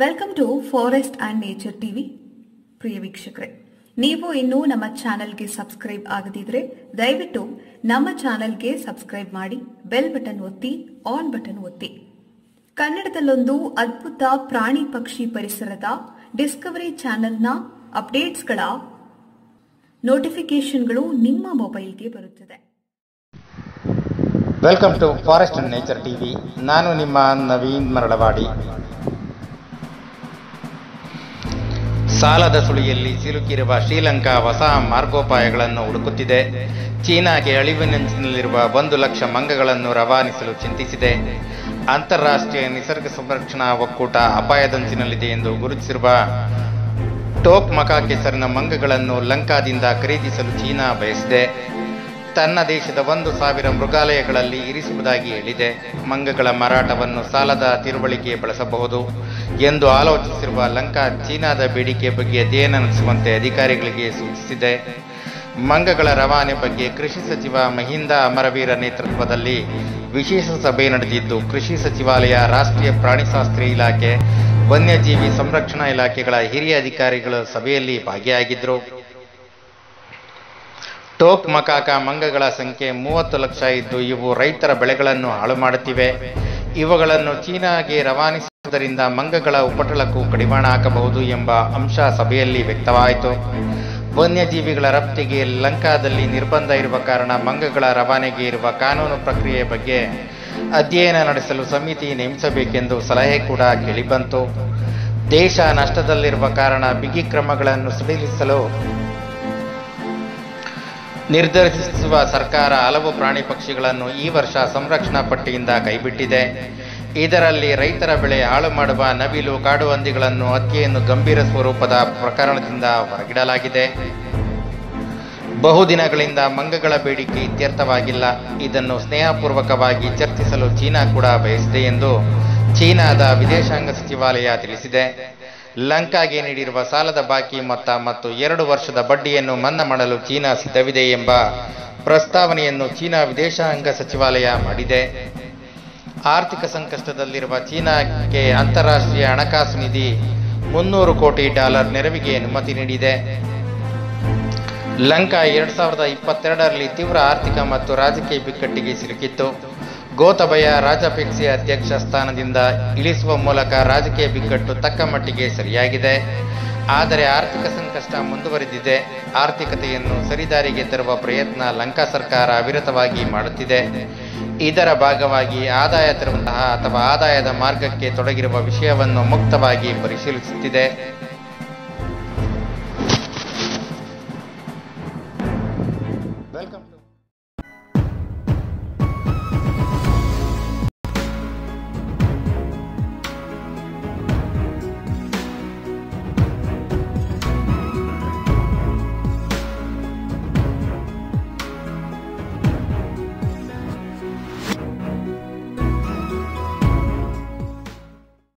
welcome to forest and nature TV ಪ್ರಿಯ ವೀಕ್ಷಕರೇ ನೀವು ಇನ್ನೂ ನಮ್ಮ ಚಾನೆಲ್ಗೆ ಸಬ್ಸ್ಕ್ರೈಬ್ ಆಗದಿದ್ರೆ ದಯವಿಟ್ಟು ನಮ್ಮ ಚಾನೆಲ್ಗೆ ಸಬ್ಸ್ಕ್ರೈಬ್ ಮಾಡಿ ಬೆಲ್ ಬಟನ್ ಒತ್ತಿ ಆನ್ ಬಟನ್ ಒತ್ತಿ ಕನ್ನಡದಲ್ಲೊಂದು ಅದ್ಭುತ ಪ್ರಾಣಿ ಪಕ್ಷಿ ಪರಿಸರದ ಡಿಸ್ಕವರಿ ಚಾನೆಲ್ನ ಅಪ್ಡೇಟ್ಸ್ಗಳ ನೋಟಿಫಿಕೇಶನ್ಗಳು ನಿಮ್ಮ ಮೊಬೈಲ್ಗೆ ಬರುತ್ತದೆ welcome to forest and nature TV ನಾನು ನಿಮ್ಮ ನವೀನ್ ಮರಳವಾಡಿ ಸಾಲದ ಸುಳಿಯಲ್ಲಿ ಸಿಲುಕಿರುವ ಶ್ರೀಲಂಕಾ ಹೊಸ ಮಾರ್ಗೋಪಾಯಗಳನ್ನು ಹುಡುಕುತ್ತಿದೆ ಚೀನಾಗೆ ಅಳಿವಿನಂಚಿನಲ್ಲಿರುವ ಒಂದು ಲಕ್ಷ ಮಂಗಗಳನ್ನು ರವಾನಿಸಲು ಚಿಂತಿಸಿದೆ ಅಂತಾರಾಷ್ಟ್ರೀಯ ನಿಸರ್ಗ ಸಂರಕ್ಷಣಾ ಒಕ್ಕೂಟ ಅಪಾಯದಂಚಿನಲ್ಲಿದೆ ಎಂದು ಗುರುತಿಸಿರುವ ಟೋಕ್ ಮಕಾ ಕೆಸರಿನ ಮಂಗಗಳನ್ನು ಲಂಕಾದಿಂದ ಖರೀದಿಸಲು ಚೀನಾ ಬಯಸಿದೆ ತನ್ನ ದೇಶದ ಒಂದು ಸಾವಿರ ಮೃಗಾಲಯಗಳಲ್ಲಿ ಇರಿಸುವುದಾಗಿ ಹೇಳಿದೆ ಮಂಗಗಳ ಮಾರಾಟವನ್ನು ಸಾಲದ ತಿರುವಳಿಗೆ ಬಳಸಬಹುದು ಎಂದು ಆಲೋಚಿಸಿರುವ ಲಂಕಾ ಚೀನಾದ ಬೇಡಿಕೆ ಬಗ್ಗೆ ಅಧ್ಯಯನ ನಡೆಸುವಂತೆ ಅಧಿಕಾರಿಗಳಿಗೆ ಸೂಚಿಸಿದೆ ಮಂಗಗಳ ರವಾನೆ ಬಗ್ಗೆ ಕೃಷಿ ಸಚಿವ ಮಹಿಂದ ಅಮರವೀರ ನೇತೃತ್ವದಲ್ಲಿ ವಿಶೇಷ ಸಭೆ ನಡೆದಿದ್ದು ಕೃಷಿ ಸಚಿವಾಲಯ ರಾಷ್ಟ್ರೀಯ ಪ್ರಾಣಿಶಾಸ್ತ್ರ ಇಲಾಖೆ ವನ್ಯಜೀವಿ ಸಂರಕ್ಷಣಾ ಇಲಾಖೆಗಳ ಹಿರಿಯ ಅಧಿಕಾರಿಗಳು ಸಭೆಯಲ್ಲಿ ಭಾಗಿಯಾಗಿದ್ದರು ಟೋಕ್ ಮಕಾಕ ಮಂಗಗಳ ಸಂಖ್ಯೆ ಮೂವತ್ತು ಲಕ್ಷ ಇದ್ದು ಇವು ರೈತರ ಬೆಳೆಗಳನ್ನು ಹಾಳು ಮಾಡುತ್ತಿವೆ ಇವುಗಳನ್ನು ಚೀನಾಗೆ ರವಾನಿಸುವುದರಿಂದ ಮಂಗಗಳ ಉಪಟಳಕ್ಕೂ ಕಡಿವಾಣ ಹಾಕಬಹುದು ಎಂಬ ಅಂಶ ಸಭೆಯಲ್ಲಿ ವ್ಯಕ್ತವಾಯಿತು ವನ್ಯಜೀವಿಗಳ ರಫ್ತಿಗೆ ಲಂಕಾದಲ್ಲಿ ನಿರ್ಬಂಧ ಇರುವ ಕಾರಣ ಮಂಗಗಳ ರವಾನೆಗೆ ಇರುವ ಕಾನೂನು ಪ್ರಕ್ರಿಯೆ ಬಗ್ಗೆ ಅಧ್ಯಯನ ನಡೆಸಲು ಸಮಿತಿ ನೇಮಿಸಬೇಕೆಂದು ಸಲಹೆ ಕೂಡ ಕೇಳಿಬಂತು ದೇಶ ನಷ್ಟದಲ್ಲಿರುವ ಕಾರಣ ಬಿಗಿ ಕ್ರಮಗಳನ್ನು ಸಡಿಲಿಸಲು ನಿರ್ಧರಿಸುವ ಸರ್ಕಾರ ಹಲವು ಪ್ರಾಣಿ ಪಕ್ಷಿಗಳನ್ನು ಈ ವರ್ಷ ಸಂರಕ್ಷಣಾ ಪಟ್ಟಿಯಿಂದ ಕೈಬಿಟ್ಟಿದೆ ಇದರಲ್ಲಿ ರೈತರ ಬೆಳೆ ಹಾಳು ಮಾಡುವ ನವಿಲು ಕಾಡು ಹಂದಿಗಳನ್ನು ಹತ್ಯೆಯನ್ನು ಗಂಭೀರ ಸ್ವರೂಪದ ಪ್ರಕರಣದಿಂದ ಹೊರಗಿಡಲಾಗಿದೆ ಬಹುದಿನಗಳಿಂದ ಮಂಗಗಳ ಬೇಡಿಕೆ ಇತ್ಯರ್ಥವಾಗಿಲ್ಲ ಇದನ್ನು ಸ್ನೇಹಪೂರ್ವಕವಾಗಿ ಚರ್ಚಿಸಲು ಚೀನಾ ಕೂಡ ಬಯಸಿದೆ ಎಂದು ಚೀನಾದ ವಿದೇಶಾಂಗ ಸಚಿವಾಲಯ ತಿಳಿಸಿದೆ ಲಂಕಾಗೆ ನೀಡಿರುವ ಸಾಲದ ಬಾಕಿ ಮೊತ್ತ ಮತ್ತು ಎರಡು ವರ್ಷದ ಬಡ್ಡಿಯನ್ನು ಮನ್ನಾ ಮಾಡಲು ಚೀನಾ ಸಿದ್ಧವಿದೆ ಎಂಬ ಪ್ರಸ್ತಾವನೆಯನ್ನು ಚೀನಾ ವಿದೇಶಾಂಗ ಸಚಿವಾಲಯ ಮಾಡಿದೆ ಆರ್ಥಿಕ ಸಂಕಷ್ಟದಲ್ಲಿರುವ ಚೀನಾಕ್ಕೆ ಅಂತಾರಾಷ್ಟ್ರೀಯ ಹಣಕಾಸು ನಿಧಿ ಮುನ್ನೂರು ಕೋಟಿ ಡಾಲರ್ ನೆರವಿಗೆ ಅನುಮತಿ ನೀಡಿದೆ ಲಂಕಾ ಎರಡ್ ಸಾವಿರದ ಇಪ್ಪತ್ತೆರಡರಲ್ಲಿ ತೀವ್ರ ಆರ್ಥಿಕ ಮತ್ತು ರಾಜಕೀಯ ಬಿಕ್ಕಟ್ಟಿಗೆ ಸಿಲುಕಿತ್ತು ಗೋತಬಯ ರಾಜಪೆಕ್ಸೆ ಅಧ್ಯಕ್ಷ ಸ್ಥಾನದಿಂದ ಇಳಿಸುವ ಮೂಲಕ ರಾಜಕೀಯ ಬಿಕ್ಕಟ್ಟು ತಕ್ಕ ಮಟ್ಟಿಗೆ ಸರಿಯಾಗಿದೆ ಆದರೆ ಆರ್ಥಿಕ ಸಂಕಷ್ಟ ಮುಂದುವರೆದಿದೆ ಆರ್ಥಿಕತೆಯನ್ನು ಸರಿದಾರಿಗೆ ತರುವ ಪ್ರಯತ್ನ ಲಂಕಾ ಸರ್ಕಾರ ಅವಿರತವಾಗಿ ಮಾಡುತ್ತಿದೆ ಇದರ ಭಾಗವಾಗಿ ಆದಾಯ ತರುವಂತಹ ಅಥವಾ ಆದಾಯದ ಮಾರ್ಗಕ್ಕೆ ತೊಡಗಿರುವ ವಿಷಯವನ್ನು ಮುಕ್ತವಾಗಿ ಪರಿಶೀಲಿಸುತ್ತಿದೆ